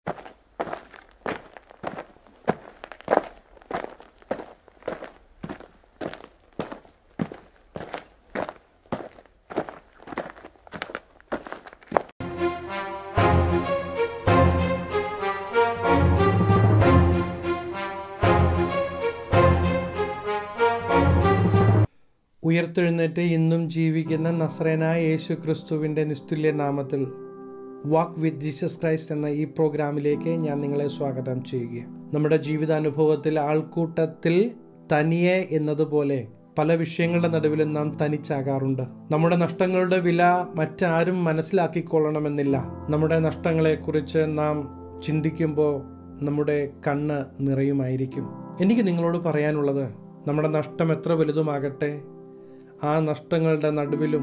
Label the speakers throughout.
Speaker 1: ഉയർത്തെഴുന്നേറ്റ് ഇന്നും ജീവിക്കുന്ന നസ്രേനായ യേശു ക്രിസ്തുവിൻ്റെ നിസ്തുല്യ നാമത്തിൽ വാക്ക് വിത്ത് ജീസസ് ക്രൈസ്റ്റ് എന്ന ഈ പ്രോഗ്രാമിലേക്ക് ഞാൻ നിങ്ങളെ സ്വാഗതം ചെയ്യുക നമ്മുടെ ജീവിതാനുഭവത്തിൽ ആൾക്കൂട്ടത്തിൽ തനിയെ എന്നതുപോലെ പല വിഷയങ്ങളുടെ നടുവിലും നാം തനിച്ചാകാറുണ്ട് നമ്മുടെ നഷ്ടങ്ങളുടെ വില മറ്റാരും മനസ്സിലാക്കിക്കൊള്ളണമെന്നില്ല നമ്മുടെ നഷ്ടങ്ങളെക്കുറിച്ച് നാം ചിന്തിക്കുമ്പോൾ നമ്മുടെ കണ്ണ് നിറയുമായിരിക്കും എനിക്ക് നിങ്ങളോട് പറയാനുള്ളത് നമ്മുടെ നഷ്ടം എത്ര വലുതുമാകട്ടെ ആ നഷ്ടങ്ങളുടെ നടുവിലും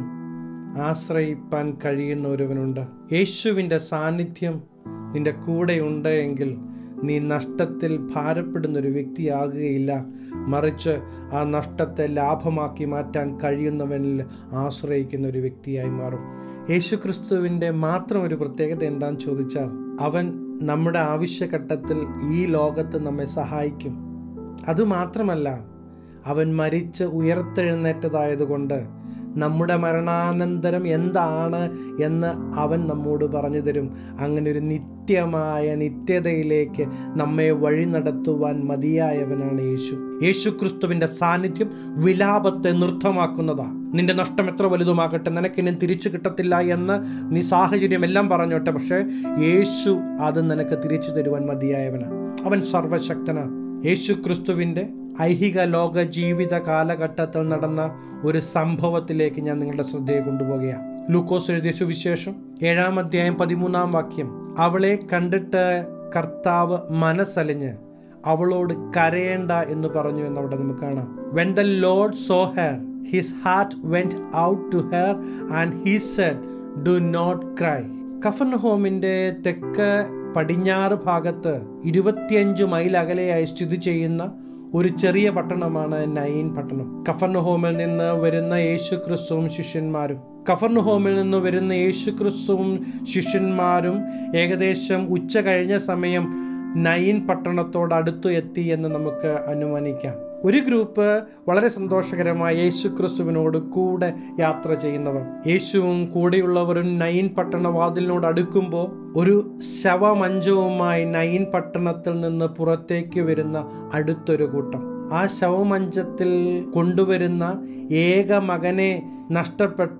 Speaker 1: ആശ്രയിപ്പാൻ കഴിയുന്ന ഒരുവനുണ്ട് യേശുവിൻ്റെ സാന്നിധ്യം നിന്റെ കൂടെയുണ്ട് എങ്കിൽ നീ നഷ്ടത്തിൽ ഭാരപ്പെടുന്ന ഒരു വ്യക്തിയാകുകയില്ല മറിച്ച് ആ നഷ്ടത്തെ ലാഭമാക്കി മാറ്റാൻ കഴിയുന്നവനിൽ ആശ്രയിക്കുന്ന ഒരു വ്യക്തിയായി മാറും യേശുക്രിസ്തുവിൻ്റെ മാത്രം ഒരു പ്രത്യേകത എന്താണെന്ന് ചോദിച്ചാൽ അവൻ നമ്മുടെ ആവശ്യഘട്ടത്തിൽ ഈ ലോകത്ത് നമ്മെ സഹായിക്കും അതുമാത്രമല്ല അവൻ മരിച്ച് ഉയർത്തെഴുന്നേറ്റതായതുകൊണ്ട് നമ്മുടെ മരണാനന്തരം എന്താണ് എന്ന് അവൻ നമ്മോട് പറഞ്ഞു തരും അങ്ങനെ ഒരു നിത്യമായ നിത്യതയിലേക്ക് നമ്മെ വഴി നടത്തുവാൻ മതിയായവനാണ് യേശു യേശു ക്രിസ്തുവിൻ്റെ സാന്നിധ്യം വിലാപത്തെ നൃത്തമാക്കുന്നതാ നിന്റെ നഷ്ടം എത്ര വലുതുമാകട്ടെ നിനക്കിനി തിരിച്ചു കിട്ടത്തില്ല എന്ന് നീ സാഹചര്യം എല്ലാം പറഞ്ഞോട്ടെ പക്ഷേ യേശു അത് നിനക്ക് തിരിച്ചു തരുവാൻ മതിയായവനാണ് അവൻ സർവശക്തനാണ് യേശു ക്രിസ്തുവിൻ്റെ ഐഹിക ലോക ജീവിത കാലഘട്ടത്തിൽ നടന്ന ഒരു സംഭവത്തിലേക്ക് ഞാൻ നിങ്ങളുടെ ശ്രദ്ധയെ കൊണ്ടുപോകുകയാണ് ലൂക്കോസ് എഴുതിയ സുവിശേഷം ഏഴാം അധ്യായം പതിമൂന്നാം വാക്യം അവളെ കണ്ടിട്ട് കർത്താവ് മനസ്സലിഞ്ഞ് അവളോട് കരയേണ്ട എന്ന് പറഞ്ഞു എന്ന് അവിടെ നമുക്ക് കാണാം when the lord saw her his heart went out to her and he said do not cry കഫൻ ഹോമിന്റെ തെക്ക് പടിഞ്ഞാറ് ഭാഗത്ത് ഇരുപത്തിയഞ്ച് മൈൽ അകലെയായി സ്ഥിതി ചെയ്യുന്ന ഒരു ചെറിയ പട്ടണമാണ് നൈൻ പട്ടണം കഫർണഹോമിൽ നിന്ന് വരുന്ന യേശു ക്രിസ്തുവും ശിഷ്യന്മാരും കഫർണഹോമിൽ നിന്ന് വരുന്ന യേശു ക്രിസ്തുവും ശിഷ്യന്മാരും ഏകദേശം ഉച്ച കഴിഞ്ഞ സമയം നൈൻ പട്ടണത്തോട് അടുത്തു എത്തി എന്ന് നമുക്ക് അനുമാനിക്കാം ഒരു ഗ്രൂപ്പ് വളരെ സന്തോഷകരമായി യേശു ക്രിസ്തുവിനോട് കൂടെ യാത്ര ചെയ്യുന്നവർ യേശുവും കൂടെയുള്ളവരും നൈൻ പട്ടണ വാതിലിനോട് അടുക്കുമ്പോൾ ഒരു ശവമഞ്ചവുമായി നൈൻ പട്ടണത്തിൽ നിന്ന് പുറത്തേക്ക് വരുന്ന അടുത്തൊരു കൂട്ടം ആ ശവമഞ്ചത്തിൽ കൊണ്ടുവരുന്ന ഏക മകനെ നഷ്ടപ്പെട്ട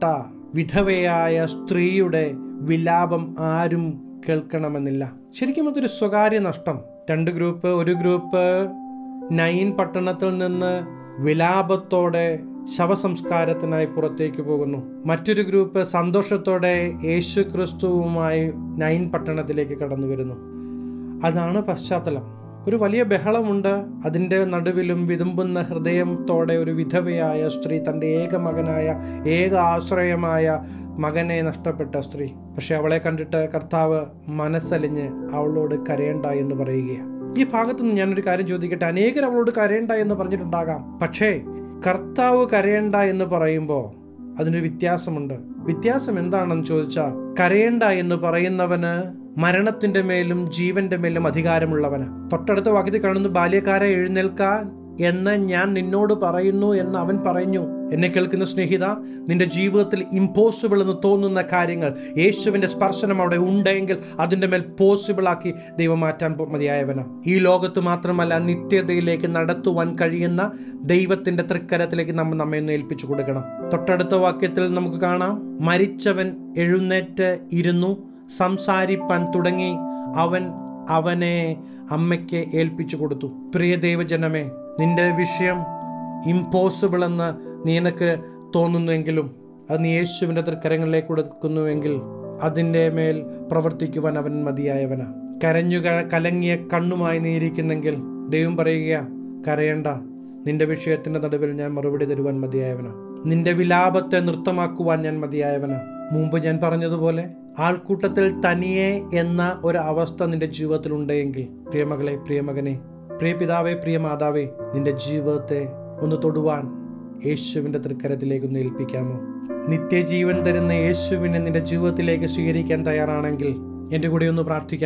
Speaker 1: വിധവയായ സ്ത്രീയുടെ വിലാപം ആരും കേൾക്കണമെന്നില്ല ശരിക്കും അതൊരു സ്വകാര്യ നഷ്ടം രണ്ട് ഗ്രൂപ്പ് ഒരു ഗ്രൂപ്പ് നൈൻ പട്ടണത്തിൽ നിന്ന് വിലാപത്തോടെ ശവസംസ്കാരത്തിനായി പുറത്തേക്ക് പോകുന്നു മറ്റൊരു ഗ്രൂപ്പ് സന്തോഷത്തോടെ യേശു ക്രിസ്തുവുമായി നൈൻ പട്ടണത്തിലേക്ക് കടന്നു വരുന്നു അതാണ് പശ്ചാത്തലം ഒരു വലിയ ബഹളമുണ്ട് അതിൻ്റെ നടുവിലും വിതുമ്പുന്ന ഹൃദയത്തോടെ ഒരു വിധവയായ സ്ത്രീ തൻ്റെ ഏക മകനായ ഏക ആശ്രയമായ മകനെ നഷ്ടപ്പെട്ട സ്ത്രീ പക്ഷെ അവളെ കണ്ടിട്ട് കർത്താവ് മനസ്സലിഞ്ഞ് അവളോട് കരയണ്ട എന്ന് പറയുകയാണ് ഈ ഭാഗത്തുനിന്ന് ഞാനൊരു കാര്യം ചോദിക്കട്ടെ അനേകർ അവളോട് കരയണ്ട എന്ന് പറഞ്ഞിട്ടുണ്ടാകാം പക്ഷേ കർത്താവ് കരയണ്ട എന്ന് പറയുമ്പോൾ അതിനൊരു വ്യത്യാസമുണ്ട് വ്യത്യാസം എന്താണെന്ന് ചോദിച്ചാൽ കരയണ്ട എന്ന് പറയുന്നവന് മരണത്തിന്റെ മേലും ജീവന്റെ മേലും അധികാരമുള്ളവന് തൊട്ടടുത്ത വാക്യത്തിൽ കാണുന്നു ബാല്യക്കാരെ എഴുന്നേൽക്കാൻ എന്ന് ഞാൻ നിന്നോട് പറയുന്നു എന്ന് അവൻ പറഞ്ഞു എന്നെ കേൾക്കുന്ന സ്നേഹിത നിന്റെ ജീവിതത്തിൽ ഇമ്പോസിബിൾ എന്ന് തോന്നുന്ന കാര്യങ്ങൾ യേശുവിന്റെ സ്പർശനം അവിടെ ഉണ്ടെങ്കിൽ അതിൻ്റെ മേൽ പോസിബിൾ ആക്കി ദൈവം മാറ്റാൻ മതിയായവന ഈ ലോകത്ത് മാത്രമല്ല നിത്യതയിലേക്ക് നടത്തുവാൻ കഴിയുന്ന ദൈവത്തിന്റെ തൃക്കരത്തിലേക്ക് നമ്മൾ നമ്മെ ഒന്ന് ഏൽപ്പിച്ചു കൊടുക്കണം തൊട്ടടുത്ത വാക്യത്തിൽ നമുക്ക് കാണാം മരിച്ചവൻ എഴുന്നേറ്റ് ഇരുന്നു സംസാരിപ്പാൻ തുടങ്ങി അവൻ അവനെ അമ്മയ്ക്ക് ഏൽപ്പിച്ചു കൊടുത്തു പ്രിയ ദൈവജനമേ നിന്റെ വിഷയം ഇമ്പോസിബിൾ എന്ന് നിനക്ക് തോന്നുന്നുവെങ്കിലും അത് നീ യേശുവിൻ്റെ തൃക്കരങ്ങളിലേക്ക് കൊടുക്കുന്നുവെങ്കിൽ അതിൻ്റെ മേൽ പ്രവർത്തിക്കുവാൻ അവൻ മതിയായവനാ കരഞ്ഞു കലങ്ങിയ കണ്ണുമായി നീ ഇരിക്കുന്നെങ്കിൽ ദൈവം പറയുക കരയണ്ട നിന്റെ വിഷയത്തിന്റെ നടുവിൽ ഞാൻ മറുപടി തരുവാൻ മതിയായവനാ നിന്റെ വിലാപത്തെ നൃത്തമാക്കുവാൻ ഞാൻ മതിയായവനാ മുമ്പ് ഞാൻ പറഞ്ഞതുപോലെ ആൾക്കൂട്ടത്തിൽ തനിയെ എന്ന ഒരു അവസ്ഥ നിന്റെ ജീവിതത്തിൽ ഉണ്ടെങ്കിൽ പ്രിയമകളെ പ്രിയമകനെ പ്രിയ പിതാവേ പ്രിയ മാതാവേ നിന്റെ ജീവിതത്തെ ഒന്ന് തൊടുവാൻ യേശുവിൻ്റെ തൃക്കരത്തിലേക്ക് ഒന്ന് ഏൽപ്പിക്കാമോ നിത്യജീവൻ തരുന്ന യേശുവിനെ നിന്റെ ജീവിതത്തിലേക്ക് സ്വീകരിക്കാൻ തയ്യാറാണെങ്കിൽ എൻ്റെ കൂടെ ഒന്ന് പ്രാർത്ഥിക്കാമോ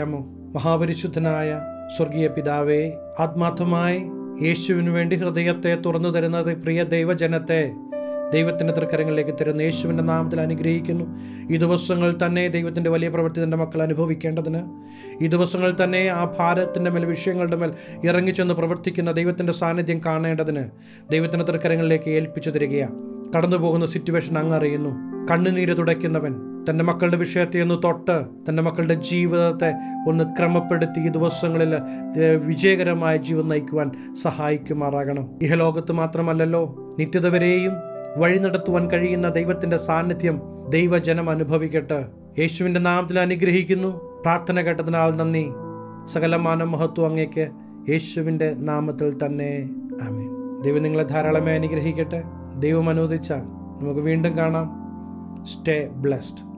Speaker 1: മഹാപരിശുദ്ധനായ സ്വർഗീയ പിതാവേ ആത്മാർത്ഥമായി യേശുവിന് വേണ്ടി ഹൃദയത്തെ തുറന്നു തരുന്നത് പ്രിയ ദൈവജനത്തെ ദൈവത്തിൻ്റെ തൃക്കരങ്ങളിലേക്ക് തരുന്ന യേശുവിൻ്റെ നാമത്തിൽ അനുഗ്രഹിക്കുന്നു ഈ ദിവസങ്ങൾ തന്നെ ദൈവത്തിൻ്റെ വലിയ പ്രവൃത്തി തൻ്റെ മക്കൾ അനുഭവിക്കേണ്ടതിന് ഈ ദിവസങ്ങൾ തന്നെ ആ ഭാരത്തിൻ്റെ മേൽ വിഷയങ്ങളുടെ മേൽ ഇറങ്ങിച്ചെന്ന് പ്രവർത്തിക്കുന്ന ദൈവത്തിൻ്റെ സാന്നിധ്യം കാണേണ്ടതിന് ദൈവത്തിൻ്റെ തൃക്കരങ്ങളിലേക്ക് ഏൽപ്പിച്ചു തരികയാണ് കടന്നു പോകുന്ന സിറ്റുവേഷൻ അങ്ങ് അറിയുന്നു കണ്ണുനീര് തുടയ്ക്കുന്നവൻ തൻ്റെ മക്കളുടെ വിഷയത്തെ ഒന്ന് തൊട്ട് തൻ്റെ മക്കളുടെ ജീവിതത്തെ ഒന്ന് ക്രമപ്പെടുത്തി ഈ ദിവസങ്ങളിൽ ഏഹ്, വിജയകരമായ ജീവൻ നയിക്കുവാൻ സഹായിക്കുമാറാകണം ഇഹലോകത്ത് മാത്രമല്ലല്ലോ നിത്യത വരെയും വഴി നടത്തുവാൻ കഴിയുന്ന ദൈവത്തിൻ്റെ സാന്നിധ്യം ദൈവജനം അനുഭവിക്കട്ടെ യേശുവിൻ്റെ നാമത്തിൽ അനുഗ്രഹിക്കുന്നു പ്രാർത്ഥന കേട്ടതിനാൽ നന്ദി സകലമാനം മഹത്വം അങ്ങേക്ക് യേശുവിൻ്റെ നാമത്തിൽ തന്നെ ആമീൻ ദൈവം നിങ്ങളെ ധാരാളമായി അനുഗ്രഹിക്കട്ടെ ദൈവം അനുവദിച്ചാൽ നമുക്ക് വീണ്ടും കാണാം സ്റ്റേ ബ്ലെസ്ഡ്